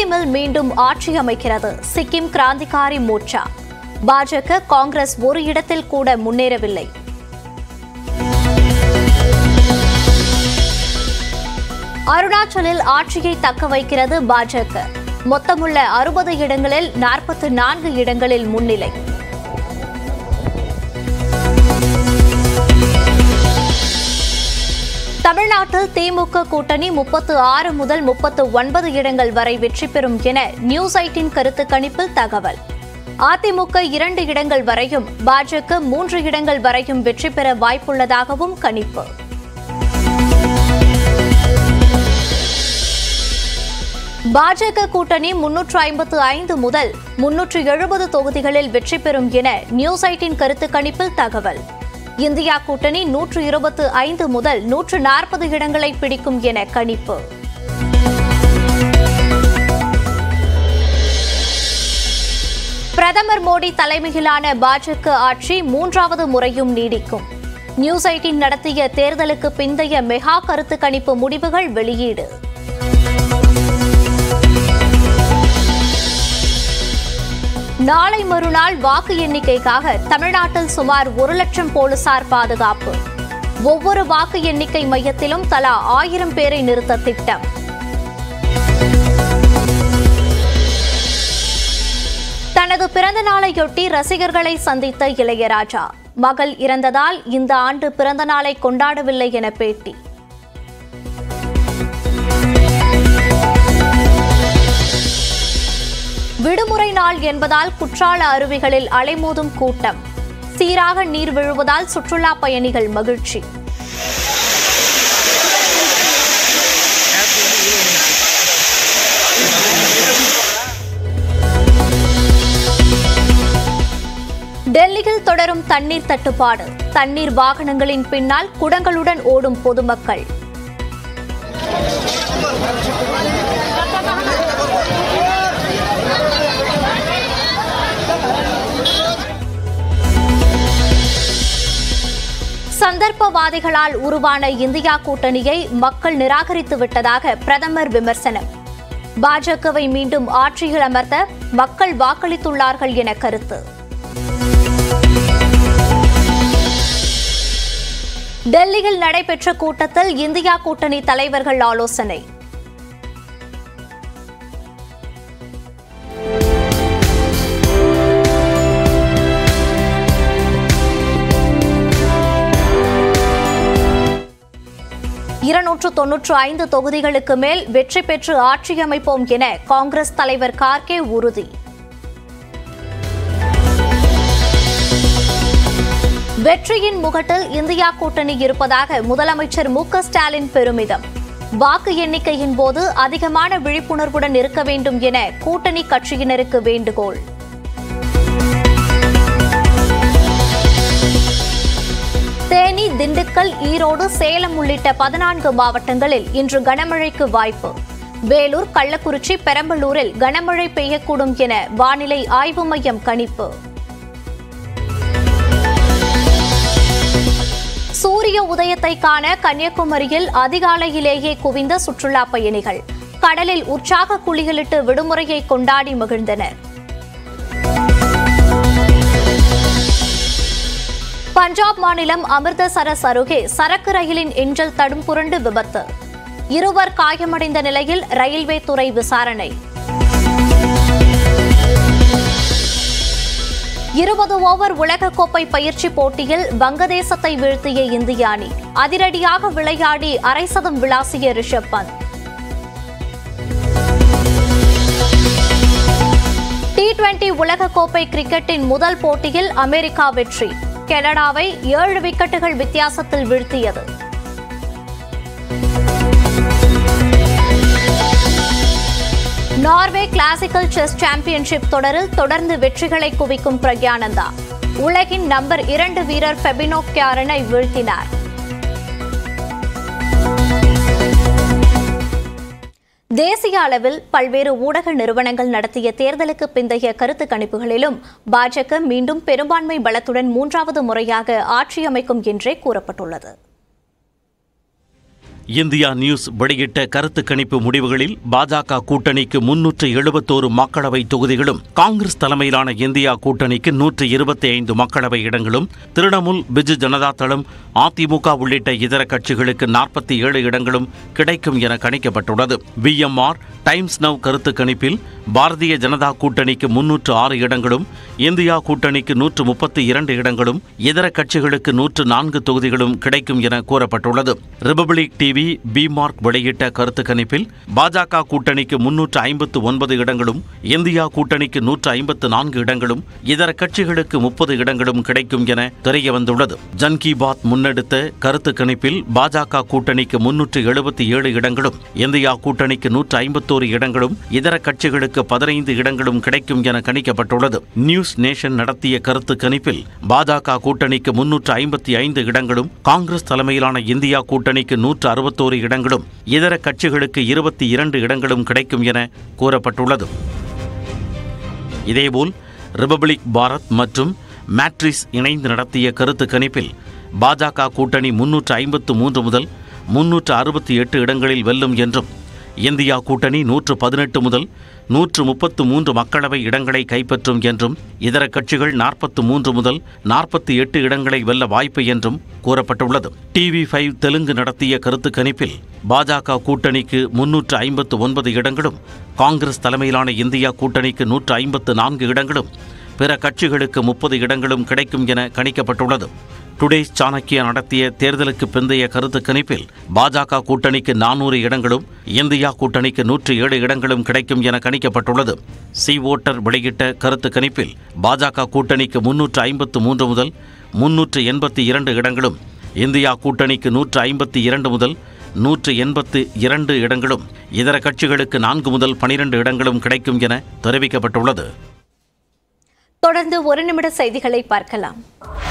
சிக்கிமில் மீண்டும் ஆட்சி அமைக்கிறது சிக்கிம் கிராந்திகாரி மோர்ச்சா பாஜக காங்கிரஸ் ஒரு இடத்தில் கூட முன்னேறவில்லை அருணாச்சலில் ஆட்சியை தக்க வைக்கிறது பாஜக மொத்தமுள்ள அறுபது இடங்களில் நாற்பத்து நான்கு இடங்களில் முன்னிலை தமிழ்நாட்டில் திமுக கூட்டணி முப்பத்து ஆறு முதல் முப்பத்து ஒன்பது இடங்கள் வரை வெற்றி பெறும் என நியூஸ் எயிட்டின் கருத்து கணிப்பில் தகவல் அதிமுக இரண்டு இடங்கள் வரையும் பாஜக மூன்று இடங்கள் வரையும் வெற்றி பெற வாய்ப்புள்ளதாகவும் கணிப்பு பாஜக கூட்டணி முன்னூற்று ஐம்பத்து ஐந்து முதல் முன்னூற்று எழுபது தொகுதிகளில் வெற்றி பெறும் என நியூஸ் எயிட்டின் கருத்து கணிப்பில் தகவல் இந்தியா கூட்டணி நூற்று இருபத்து ஐந்து முதல் நூற்று நாற்பது இடங்களை பிடிக்கும் என கணிப்பு பிரதமர் மோடி தலைமையிலான பாஜக ஆட்சி மூன்றாவது முறையும் நீடிக்கும் நியூஸ் எயிட்டின் நடத்திய தேர்தலுக்கு பிந்தைய மெகா கருத்து கணிப்பு முடிவுகள் வெளியீடு நாளை மறுநாள் வாக்கு எண்ணிக்கைக்காக தமிழ்நாட்டில் சுமார் ஒரு லட்சம் போலீசார் பாதுகாப்பு ஒவ்வொரு வாக்கு எண்ணிக்கை மையத்திலும் தலா ஆயிரம் பேரை நிறுத்த திட்டம் தனது பிறந்த நாளையொட்டி ரசிகர்களை சந்தித்த இளையராஜா மகள் இறந்ததால் இந்த ஆண்டு பிறந்த நாளை கொண்டாடவில்லை என பேட்டி விடுமுறை நாள் என்பதால் குற்றால அருவிகளில் அலைமோதும் கூட்டம் சீராக நீர் விழுவதால் சுற்றுலா பயணிகள் மகிழ்ச்சி டெல்லியில் தொடரும் தண்ணீர் தட்டுப்பாடு தண்ணீர் வாகனங்களின் பின்னால் குடங்களுடன் ஓடும் பொதுமக்கள் சந்தர்ப்பவாதிகளால் உருவான இந்தியா கூட்டணியை மக்கள் நிராகரித்து விட்டதாக பிரதமர் விமர்சனம் பாஜகவை மீண்டும் ஆட்சியில் அமர்த்த மக்கள் வாக்களித்துள்ளார்கள் என கருத்து டெல்லியில் நடைபெற்ற கூட்டத்தில் இந்தியா கூட்டணி தலைவர்கள் ஆலோசனை இருநூற்று தொன்னூற்று ஐந்து தொகுதிகளுக்கு மேல் வெற்றி பெற்று ஆட்சி அமைப்போம் என காங்கிரஸ் தலைவர் கார்கே உறுதி வெற்றியின் முகட்டில் இந்தியா கூட்டணி இருப்பதாக முதலமைச்சர் மு க ஸ்டாலின் பெருமிதம் வாக்கு எண்ணிக்கையின் போது அதிகமான விழிப்புணர்வுடன் இருக்க வேண்டும் என கூட்டணி கட்சியினருக்கு வேண்டுகோள் தேனி திண்டுக்கல் ஈரோடு சேலம் உள்ளிட்ட பதினான்கு மாவட்டங்களில் இன்று கனமழைக்கு வாய்ப்பு வேலூர் கள்ளக்குறிச்சி பெரம்பலூரில் கனமழை பெய்யக்கூடும் என வானிலை ஆய்வு மையம் கணிப்பு சூரிய உதயத்தை காண கன்னியாகுமரியில் அதிகாலையிலேயே குவிந்த சுற்றுலா பயணிகள் கடலில் உற்சாக குளிகளிட்டு விடுமுறையை கொண்டாடி மகிழ்ந்தனர் பஞ்சாப் மாநிலம் அமிர்தசரஸ் அருகே சரக்கு ரயிலின் எஞ்சல் தடும் புரண்டு விபத்து இருவர் காயமடைந்த நிலையில் ரயில்வே துறை விசாரணை இருபது ஓவர் உலகக்கோப்பை பயிற்சி போட்டியில் வங்கதேசத்தை வீழ்த்திய இந்திய அணி அதிரடியாக விளையாடி அரை சதம் விளாசிய ரிஷப் பந்த் டி டுவெண்டி உலகக்கோப்பை கிரிக்கெட்டின் முதல் போட்டியில் அமெரிக்கா வெற்றி கனடாவை ஏழு விக்கெட்டுகள் வித்தியாசத்தில் வீழ்த்தியது நார்வே கிளாசிக்கல் செஸ் சாம்பியன்ஷிப் தொடரில் தொடர்ந்து வெற்றிகளை குவிக்கும் பிரக்யானந்தா உலகின் நம்பர் இரண்டு வீரர் ஃபெபினோ கியாரனை வீழ்த்தினார் தேசிய அளவில் பல்வேறு ஊடக நிறுவனங்கள் நடத்திய தேர்தலுக்கு பிந்தைய கருத்து கணிப்புகளிலும் பாஜக மீண்டும் பெரும்பான்மை பலத்துடன் மூன்றாவது முறையாக ஆட்சி அமைக்கும் என்றே கூறப்பட்டுள்ளது இந்தியா நியூஸ் வெளியிட்ட கருத்து கணிப்பு முடிவுகளில் பாஜக கூட்டணிக்கு முன்னூற்று எழுபத்தோரு மக்களவை தொகுதிகளும் காங்கிரஸ் தலைமையிலான இந்தியா கூட்டணிக்கு நூற்று இருபத்தி ஐந்து மக்களவை இடங்களும் திரிணாமுல் பிஜு ஜனதா தளம் அதிமுக உள்ளிட்ட இதர கட்சிகளுக்கு நாற்பத்தி ஏழு இடங்களும் கிடைக்கும் என கணிக்கப்பட்டுள்ளது விஎம்ஆர் டைம்ஸ் நவ் கருத்து கணிப்பில் பாரதிய ஜனதா கூட்டணிக்கு முன்னூற்று ஆறு இடங்களும் இந்தியா கூட்டணிக்கு நூற்று முப்பத்தி இரண்டு இடங்களும் இதர கட்சிகளுக்கு நூற்று நான்கு தொகுதிகளும் கிடைக்கும் என கூறப்பட்டுள்ளது ரிபப்ளிக் டிவி பி மார்க் வெளியிட்ட கருத்து கணிப்பில் பாஜக கூட்டணிக்கு முன்னூற்று ஐம்பத்து ஒன்பது இடங்களும் இந்தியா கூட்டணிக்கு நூற்று ஐம்பத்து நான்கு இடங்களும் இதர கட்சிகளுக்கு முப்பது இடங்களும் கிடைக்கும் என தெரிய வந்துள்ளது ஜன் கி பாத் முன்னெடுத்த கருத்து கணிப்பில் பாஜக கூட்டணிக்கு முன்னூற்று எழுபத்தி ஏழு இடங்களும் இந்தியா கூட்டணிக்கு நூற்று ஐம்பத்தோரு இடங்களும் இதர கட்சிகளுக்கு பதினைந்து இடங்களும் கிடைக்கும் என கணிக்கப்பட்டுள்ளது நியூஸ் நேஷன் நடத்திய கருத்து கணிப்பில் பாஜக கூட்டணிக்கு முன்னூற்று ஐம்பத்தி ஐந்து இடங்களும் காங்கிரஸ் தலைமையிலான இந்தியா கூட்டணிக்கு நூற்று அறுபத்தோரு இடங்களும் இதர கட்சிகளுக்கு இருபத்தி இரண்டு இடங்களும் கிடைக்கும் என கூறப்பட்டுள்ளது இதேபோல் ரிபப்ளிக் பாரத் மற்றும் மேட்ரிஸ் இணைந்து நடத்திய கருத்து கணிப்பில் பாஜக கூட்டணி முன்னூற்று ஐம்பத்து மூன்று முதல் முன்னூற்று அறுபத்தி எட்டு இடங்களில் வெல்லும் என்றும் இந்தியா கூட்டணி நூற்று பதினெட்டு முதல் நூற்று முப்பத்து மூன்று மக்களவை இடங்களை கைப்பற்றும் என்றும் இதர கட்சிகள் நாற்பத்து மூன்று முதல் நாற்பத்தி எட்டு இடங்களை வெல்ல வாய்ப்பு என்றும் கூறப்பட்டுள்ளது டிவி ஃபைவ் தெலுங்கு நடத்திய கருத்து கணிப்பில் பாஜக கூட்டணிக்கு முன்னூற்று ஐம்பத்து ஒன்பது இடங்களும் காங்கிரஸ் தலைமையிலான இந்தியா கூட்டணிக்கு நூற்று ஐம்பத்து நான்கு இடங்களும் பிற கட்சிகளுக்கு முப்பது இடங்களும் கிடைக்கும் என கணிக்கப்பட்டுள்ளது டுடேஸ் சாணக்கியா நடத்திய தேர்தலுக்கு பிந்தைய கருத்து கணிப்பில் பாஜக கூட்டணிக்கு நானூறு இடங்களும் இந்தியா கூட்டணிக்கு நூற்று ஏழு இடங்களும் கிடைக்கும் என கணிக்கப்பட்டுள்ளது சி ஓட்டர் வெளியிட்ட கருத்து கணிப்பில் பாஜக கூட்டணிக்கு முன்னூற்று ஐம்பத்து மூன்று முதல் முன்னூற்று எண்பத்தி இரண்டு இடங்களும் இந்தியா கூட்டணிக்கு நூற்று ஐம்பத்தி இரண்டு முதல் நூற்று எண்பத்து இரண்டு இடங்களும் இதர கட்சிகளுக்கு நான்கு முதல் பனிரெண்டு இடங்களும் கிடைக்கும் என தெரிவிக்கப்பட்டுள்ளது தொடர்ந்து ஒரு நிமிட செய்திகளை பார்க்கலாம்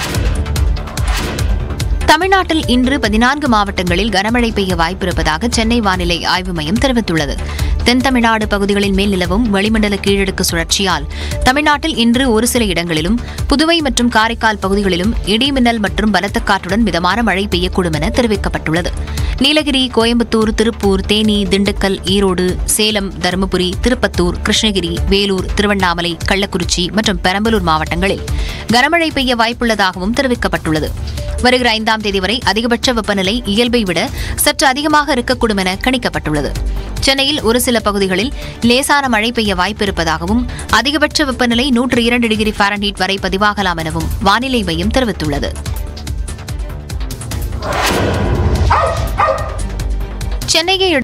தமிழ்நாட்டில் இன்று பதினான்கு மாவட்டங்களில் கனமழை பெய்ய வாய்ப்பிருப்பதாக சென்னை வானிலை ஆய்வு மையம் தெரிவித்துள்ளது தென் தமிழ்நாடு பகுதிகளில் மேல் நிலவும் வளிமண்டல கீழடுக்கு சுழற்சியால் தமிழ்நாட்டில் இன்று ஒரு சில இடங்களிலும் புதுவை மற்றும் காரைக்கால் பகுதிகளிலும் இடி மின்னல் மற்றும் பலத்த காற்றுடன் மிதமான மழை பெய்யக்கூடும் என தெரிவிக்கப்பட்டுள்ளது நீலகிரி கோயம்புத்தூர் திருப்பூர் தேனி திண்டுக்கல் ஈரோடு சேலம் தருமபுரி திருப்பத்தூர் கிருஷ்ணகிரி வேலூர் திருவண்ணாமலை கள்ளக்குறிச்சி மற்றும் பெரம்பலூர் மாவட்டங்களில் கனமழை பெய்ய வாய்ப்புள்ளதாகவும் தெரிவிக்கப்பட்டுள்ளது வருகிற ஐந்தாம் தேதி வரை அதிகபட்ச வெப்பநிலை இயல்பை விட சற்று அதிகமாக இருக்கக்கூடும் என கணிக்கப்பட்டுள்ளது சென்னையில் ஒரு சில பகுதிகளில் லேசான மழை பெய்ய வாய்ப்பிருப்பதாகவும் அதிகபட்ச வெப்பநிலை நூற்று இரண்டு டிகிரி ஃபாரன்ஹீட் வரை பதிவாகலாம் எனவும் வானிலை மையம் தெரிவித்துள்ளது சென்னையை